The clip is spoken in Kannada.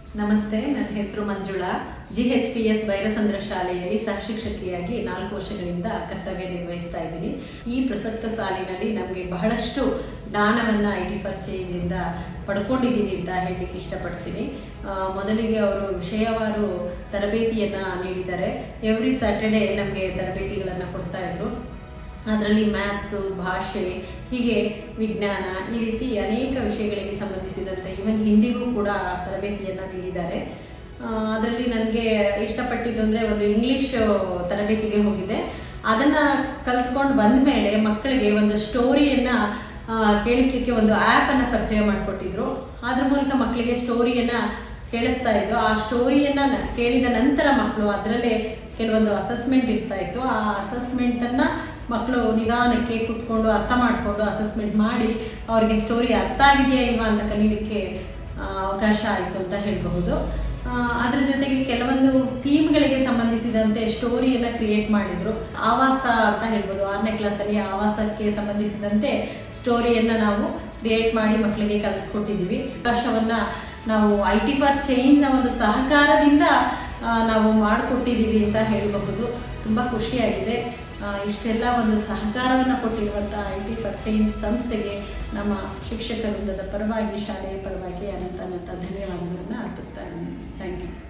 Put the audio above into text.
ನಮಸ್ತೆ ನನ್ನ ಹೆಸರು Manjula G H P S Byrasandra ಶಾಲೆಯಲ್ಲಿ ಸಹಶಿಕ್ಷಕಿಯಾಗಿ ನಾಲ್ಕು ವರ್ಷಗಳಿಂದ ಕರ್ತವ್ಯ ನಿರ್ವಹಿಸ್ತಾ ಇದ್ದೀನಿ ಈ ಪ್ರಸಕ್ತ ಸಾಲಿನಲ್ಲಿ ನಮಗೆ ಬಹಳಷ್ಟು ಜ್ಞಾನವನ್ನು ಐ ಟಿ ಫಸ್ಟ್ ಚೇಂಜಿಂದ ಪಡ್ಕೊಂಡಿದ್ದೀವಿ ಅಂತ ಹೇಳಲಿಕ್ಕೆ ಇಷ್ಟಪಡ್ತೀನಿ ಆ, ಮೊದಲಿಗೆ ಅವರು ವಿಷಯವಾರು ತರಬೇತಿಯನ್ನು ನೀಡಿದ್ದಾರೆ ಎವ್ರಿ ಸ್ಯಾಟರ್ಡೇ ನಮಗೆ ತರಬೇತಿಗಳನ್ನು ಕೊಡ್ತಾ ಇದ್ರು ಅದರಲ್ಲಿ ಮ್ಯಾಥ್ಸು ಭಾಷೆ ಹೀಗೆ ವಿಜ್ಞಾನ ಈ ರೀತಿ ಅನೇಕ ವಿಷಯಗಳಿಗೆ ಸಂಬಂಧಿಸಿದಂತೆ ಇವನ್ ಹಿಂದಿಗೂ ಕೂಡ ತರಬೇತಿಯನ್ನು ನೀಡಿದ್ದಾರೆ ಅದರಲ್ಲಿ ನನಗೆ ಇಷ್ಟಪಟ್ಟಿದ್ದು ಅಂದರೆ ಒಂದು ಇಂಗ್ಲಿಷ್ ತರಬೇತಿಗೆ ಹೋಗಿದೆ ಅದನ್ನು ಕಲ್ತ್ಕೊಂಡು ಬಂದ ಮೇಲೆ ಮಕ್ಕಳಿಗೆ ಒಂದು ಸ್ಟೋರಿಯನ್ನು ಕೇಳಿಸ್ಲಿಕ್ಕೆ ಒಂದು ಆ್ಯಪನ್ನು ಪರಿಚಯ ಮಾಡಿಕೊಟ್ಟಿದ್ರು ಅದ್ರ ಮೂಲಕ ಮಕ್ಕಳಿಗೆ ಸ್ಟೋರಿಯನ್ನು ಕೇಳಿಸ್ತಾ ಇದ್ದು ಆ ಸ್ಟೋರಿಯನ್ನ ನ- ಕೇಳಿದ ನಂತರ ಮಕ್ಕಳು ಅದರಲ್ಲೇ ಕೆಲವೊಂದು ಅಸೆಸ್ಮೆಂಟ್ ಇರ್ತಾ ಇತ್ತು ಆ ಅಸೆಸ್ಮೆಂಟನ್ನು ಮಕ್ಕಳು ನಿಧಾನಕ್ಕೆ ಕೂತ್ಕೊಂಡು ಅರ್ಥ ಮಾಡಿಕೊಂಡು ಅಸೆಸ್ಮೆಂಟ್ ಮಾಡಿ ಅವರಿಗೆ ಸ್ಟೋರಿ ಅರ್ಥ ಆಗಿದೆಯಾ ಇಲ್ವಾ ಅಂತ ಕಲೀಲಿಕ್ಕೆ ಆ, ಅವಕಾಶ ಆಯಿತು ಅಂತ ಹೇಳಬಹುದು ಅದ್ರ ಜೊತೆಗೆ ಕೆಲವೊಂದು ಥೀಮ್ಗಳಿಗೆ ಸಂಬಂಧಿಸಿದಂತೆ ಸ್ಟೋರಿಯನ್ನು ಕ್ರಿಯೇಟ್ ಮಾಡಿದ್ರು ಆವಾಸ ಅಂತ ಹೇಳ್ಬೋದು ಆರನೇ ಕ್ಲಾಸಲ್ಲಿ ಆವಾಸಕ್ಕೆ ಸಂಬಂಧಿಸಿದಂತೆ ಸ್ಟೋರಿಯನ್ನು ನಾವು ಕ್ರಿಯೇಟ್ ಮಾಡಿ ಮಕ್ಕಳಿಗೆ ಕಲಿಸ್ಕೊಟ್ಟಿದ್ದೀವಿ ಅವಕಾಶವನ್ನು ನಾವು ಐ ಟಿ ಫಾರ್ ಚೇಂಜ್ನ ಒಂದು ಸಹಕಾರದಿಂದ ಆ, ನಾವು ಮಾಡಿಕೊಟ್ಟಿದ್ದೀವಿ ಅಂತ ಹೇಳಬಹುದು ತುಂಬ ಖುಷಿಯಾಗಿದೆ ಆ, ಇಷ್ಟೆಲ್ಲ ಒಂದು ಸಹಕಾರವನ್ನು ಕೊಟ್ಟಿರುವಂಥ ಐ ಟಿ ಫಾರ್ ಚೇಂಜ್ ಸಂಸ್ಥೆಗೆ ನಮ್ಮ ಶಿಕ್ಷಕ ವೃಂದದ ಪರವಾಗಿ ಶಾಲೆಯ ಪರವಾಗಿ ಅನಂತ ಅನಂತ ಧನ್ಯವಾದಗಳನ್ನು ಅರ್ಪಿಸ್ತಾ ಇದ್ದೀನಿ ಥ್ಯಾಂಕ್ ಯು